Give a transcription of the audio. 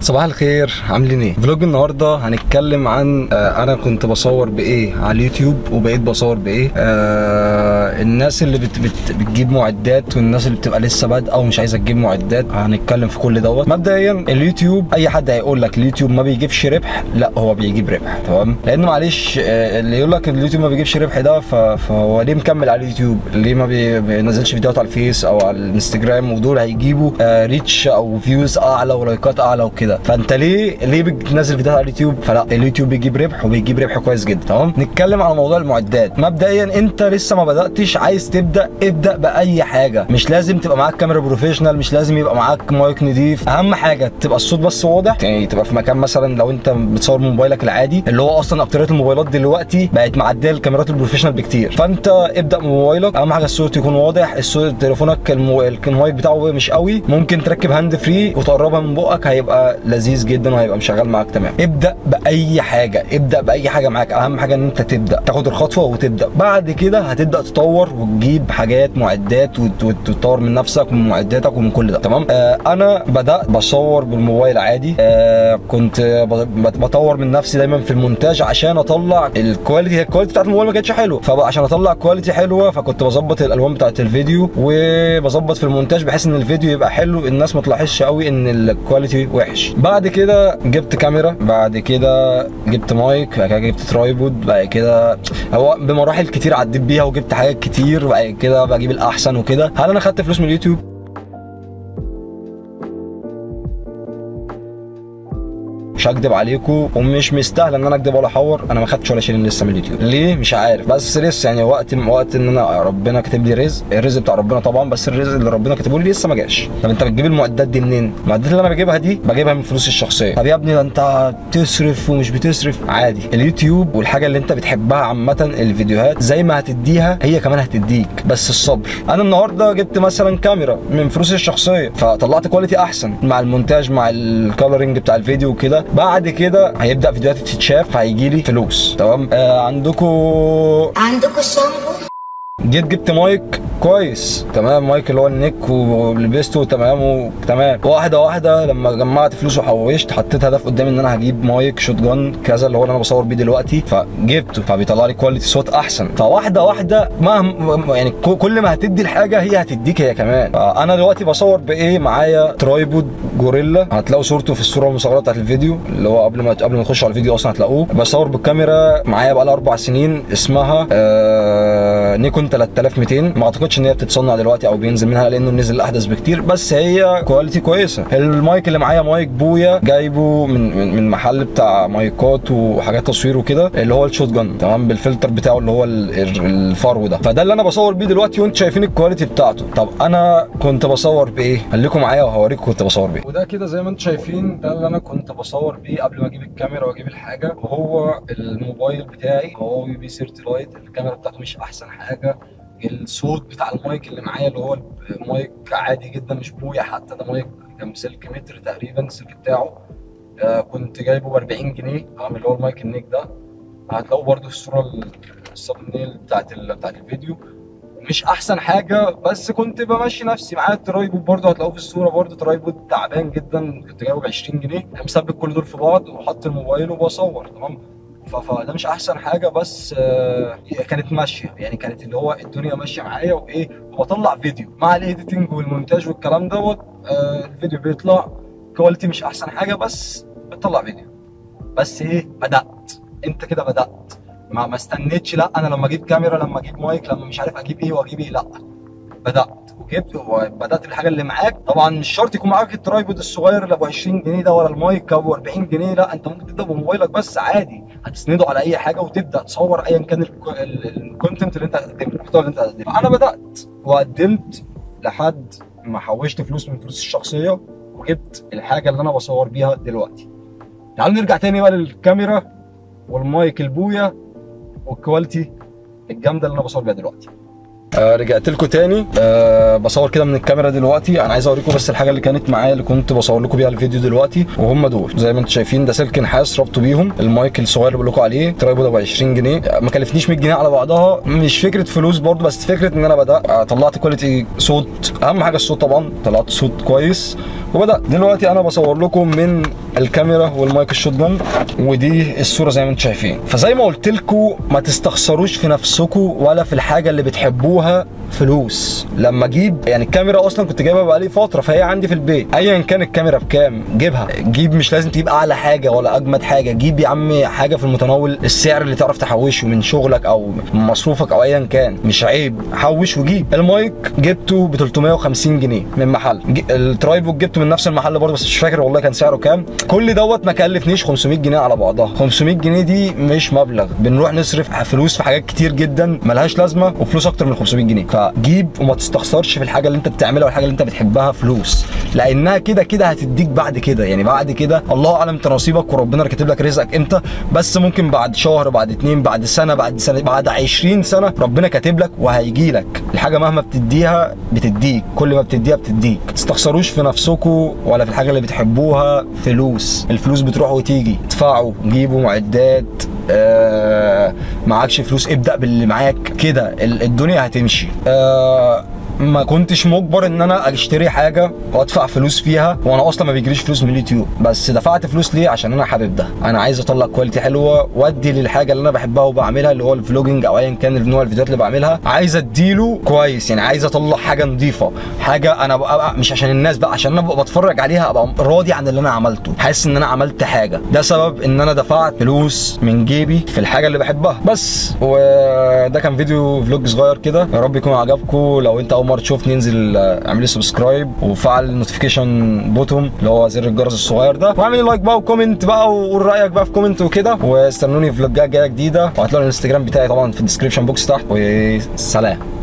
صباح الخير عاملين ايه فلوج النهارده هنتكلم عن آه انا كنت بصور بايه على اليوتيوب وبقيت بصور بايه آه الناس اللي بت بت بتجيب معدات والناس اللي بتبقى لسه بادئه ومش عايزه تجيب معدات هنتكلم في كل دوت مبدئيا اليوتيوب اي حد هيقول لك اليوتيوب ما بيجيبش ربح لا هو بيجيب ربح تمام لان معلش آه اللي يقول لك اليوتيوب ما بيجيبش ربح ده ف- فهو ليه مكمل على اليوتيوب ليه ما بي- بينزلش فيديوهات على الفيس او على الانستجرام ودول هيجيبوا آه ريتش او فيوز اعلى ولايكات اعلى وكده فانت ليه ليه بتنزل فيديوهات على اليوتيوب فلا اليوتيوب بيجيب ربح وبيجيب ربح كويس جدا تمام نتكلم على موضوع المعدات مبدئيا انت لسه ما بداتش عايز تبدا ابدا باي حاجه مش لازم تبقى معاك كاميرا بروفيشنال مش لازم يبقى معاك مايك نضيف اهم حاجه تبقى الصوت بس واضح يعني تبقى في مكان مثلا لو انت بتصور من موبايلك العادي اللي هو اصلا اكتريه الموبايلات دلوقتي بقت معديه الكاميرات البروفيشنال بكتير فانت ابدا من موبايلك اهم حاجه الصوت يكون واضح الصوت تليفونك المو... المايك بتاعه مش قوي ممكن تركب هاند فري وتقربها من بقك هيبقى لذيذ جدا وهيبقى مشغل معاك تمام ابدا باي حاجه ابدا باي حاجه معاك اهم حاجه ان انت تبدا تاخد الخطوه وتبدا بعد كده هتبدا تطور وتجيب حاجات معدات وت- وت- وتطور من نفسك ومن معداتك ومن كل ده تمام آه انا بدات بصور بالموبايل عادي آه كنت ب- بت- بطور من نفسي دايما في المونتاج عشان اطلع الكواليتي هي الكواليتي بتاعت الموبايل ما كانتش حلوه فعشان اطلع كواليتي حلوه فكنت بظبط الالوان بتاعت الفيديو وبظبط في المونتاج بحيث ان الفيديو يبقى حلو الناس ما تلاحظش قوي ان الكواليتي وحش بعد كده جبت كاميرا بعد كده جبت مايك بعد كده جبت ترايبود بعد كده هو بمراحل كتير عديت بيها وجبت حاجات كتير بعد كده بجيب الاحسن وكده هل انا خدت فلوس من اليوتيوب مش هكدب عليكم ومش مستاهل ان انا اكدب ولا احور انا ما خدتش ولا شيلين لسه من اليوتيوب ليه مش عارف بس لسه يعني وقت وقت ان انا ربنا كاتب لي رزق الرزق بتاع ربنا طبعا بس الرزق اللي ربنا كاتبه لي لسه ما جاش طب انت بتجيب المعدات دي منين المعدات اللي انا بجيبها دي بجيبها من فلوسي الشخصيه طب يا ابني ده انت بتصرف ومش بتصرف عادي اليوتيوب والحاجه اللي انت بتحبها عامه الفيديوهات زي ما هتديها هي كمان هتديك بس الصبر انا النهارده جبت مثلا كاميرا من فلوسي الشخصيه فطلعت كواليتي احسن مع المونتاج مع الكالرنج بتاع الفيديو وكده بعد كده هيبدا فيديوهاتي تتشاف فهيجي لي فلوس تمام آه عندكم عندكم الشامبو جيت جبت مايك كويس تمام مايك اللي هو النيك ولبسته تمام وتمام واحده واحده لما جمعت فلوس وحوشت حطيت هدف قدامي ان انا هجيب مايك شوت جان كذا اللي هو اللي انا بصور بيه دلوقتي فجبته فبيطلع لي كواليتي صوت احسن فواحده واحده مهما يعني ك- كل ما هتدي الحاجه هي هتديك هي كمان فانا دلوقتي بصور بايه معايا ترايبود جوريلا هتلاقوا صورته في الصوره المصغره بتاعت الفيديو اللي هو قبل ما قبل ما تخشوا على الفيديو اصلا هتلاقوه بصور بالكاميرا معايا بقى اربع سنين اسمها آه نيكون 3200 ما اعتقدش ان هي بتتصنع دلوقتي او بينزل منها لانه نزل احدث بكتير بس هي كواليتي كويسه المايك اللي معايا مايك بويا جايبه من من, من محل بتاع مايكات وحاجات تصوير وكده اللي هو الشوت جان تمام بالفلتر بتاعه اللي هو ال- ال- الفرو ده فده اللي انا بصور بيه دلوقتي وانتوا شايفين الكواليتي بتاعته طب انا كنت بصور بايه خليكم معايا وهوريكم كنت بصور بايه وده كده زي ما انتوا شايفين ده اللي انا كنت بصور بيه قبل ما اجيب الكاميرا واجيب الحاجه وهو الموبايل بتاعي هو بي بي 30 لايت الكاميرا بتاعته مش احسن حاجه الصوت بتاع المايك اللي معايا اللي هو المايك عادي جدا مش بويا حتى ده مايك كان بسلك متر تقريبا السلك بتاعه آه كنت جايبه ب 40 جنيه تمام اللي هو المايك النيك ده هتلاقوا برده الصوره السبنيل بتاعت ال... بتاعت الفيديو مش احسن حاجه بس كنت بمشي نفسي معايا الترايبود برضه هتلاقوه في الصوره برضه ترايبود تعبان جدا كنت جايبه ب 20 جنيه مثبت كل دول في بعض وحط الموبايل وبصور تمام ف- فده مش احسن حاجه بس آه، هي كانت ماشيه يعني كانت اللي هو الدنيا ماشيه معايا وايه وبطلع فيديو مع الايديتنج والمونتاج والكلام دوت آه، الفيديو بيطلع كواليتي مش احسن حاجه بس بتطلع فيديو بس ايه بدات انت كده بدات ما ما استنيتش لا انا لما اجيب كاميرا لما اجيب مايك لما مش عارف اجيب ايه واجيب ايه لا بدات وجبت وبدات الحاجه اللي معاك طبعا مش شرط يكون معاك الترايبود الصغير اللي ابو 20 جنيه ده ولا المايك ابو 40 جنيه لا انت ممكن تبدا بموبايلك بس عادي هتسنده على اي حاجه وتبدا تصور ايا كان الكونتنت اللي انت هتقدمه المحتوى اللي انت هتقدمه انا بدات وقدمت لحد ما حوشت فلوس من فلوسي الشخصيه وجبت الحاجه اللي انا بصور بيها دلوقتي تعالوا نرجع تاني بقى للكاميرا والمايك البويا والكواليتي الجامده اللي انا بصور بيها دلوقتي آه رجعت لكم تاني آه بصور كده من الكاميرا دلوقتي انا عايز اوريكم بس الحاجه اللي كانت معايا اللي كنت بصور لكم بيها الفيديو دلوقتي وهم دول زي ما انتم شايفين ده سلك نحاس ربطوا بيهم المايك الصغير اللي بقول لكم عليه ترايبود ابو 20 جنيه ما كلفنيش 100 جنيه على بعضها مش فكره فلوس برضو بس فكره ان انا بدات طلعت كواليتي صوت اهم حاجه الصوت طبعا طلعت صوت كويس وبدأ دلوقتي انا بصور لكم من الكاميرا والمايك الشوت جان ودي الصوره زي ما انتم شايفين فزي ما قلت لكم ما تستخسروش في نفسكم ولا في الحاجه اللي بتحبوها فلوس لما اجيب يعني الكاميرا اصلا كنت جايبها بقالي فتره فهي عندي في البيت ايا كان الكاميرا بكام جيبها جيب مش لازم تجيب اعلى حاجه ولا اجمد حاجه جيب يا عم حاجه في المتناول السعر اللي تعرف تحوشه من شغلك او من مصروفك او ايا كان مش عيب حوش وجيب المايك جبته ب 350 جنيه من محل ج- الترايبود جبته من نفس المحل برضه بس مش فاكر والله كان سعره كام كل دوت ما كلفنيش 500 جنيه على بعضها 500 جنيه دي مش مبلغ بنروح نصرف فلوس في حاجات كتير جدا ملهاش لازمه وفلوس اكتر من 500 جنيه فجيب وما تستخسرش في الحاجه اللي انت بتعملها والحاجه اللي انت بتحبها فلوس لانها كده كده هتديك بعد كده يعني بعد كده الله اعلم انت نصيبك وربنا كاتب لك رزقك امتى بس ممكن بعد شهر بعد اتنين بعد سنه بعد سنه بعد 20 سنه ربنا كاتب لك وهيجي لك الحاجه مهما بتديها بتديك كل ما بتديها بتديك ما تستخسروش في نفسكم ولا في الحاجه اللي بتحبوها فلوس الفلوس بتروح وتيجي ادفعوا جيبوا معدات آه معكش فلوس ابدا باللي معاك كده ال- الدنيا هتمشي آه ما كنتش مجبر ان انا اشتري حاجه وادفع فلوس فيها وانا اصلا ما بيجريش فلوس من اليوتيوب بس دفعت فلوس ليه عشان انا حابب ده انا عايز اطلع كواليتي حلوه وادي للحاجه اللي انا بحبها وبعملها اللي هو الفلوجينج او ايا كان نوع الفيديوهات اللي بعملها عايز اديله كويس يعني عايز اطلع حاجه نظيفه حاجه انا بقى مش عشان الناس بقى عشان انا ببقى بتفرج عليها ابقى راضي عن اللي انا عملته حاسس ان انا عملت حاجه ده سبب ان انا دفعت فلوس من جيبي في الحاجه اللي بحبها بس وده كان فيديو فلوج صغير كده يا رب يكون عجبكم لو انت اول مره تشوفني انزل آه، اعمل لي سبسكرايب وفعل النوتيفيكيشن بوتوم اللي هو زر الجرس الصغير ده واعمل لي لايك بقى وكومنت بقى وقول رايك بقى في كومنت وكده واستنوني في فلوجات جايه جديده وهتلاقوا الانستجرام بتاعي طبعا في الديسكربشن بوكس تحت وسلام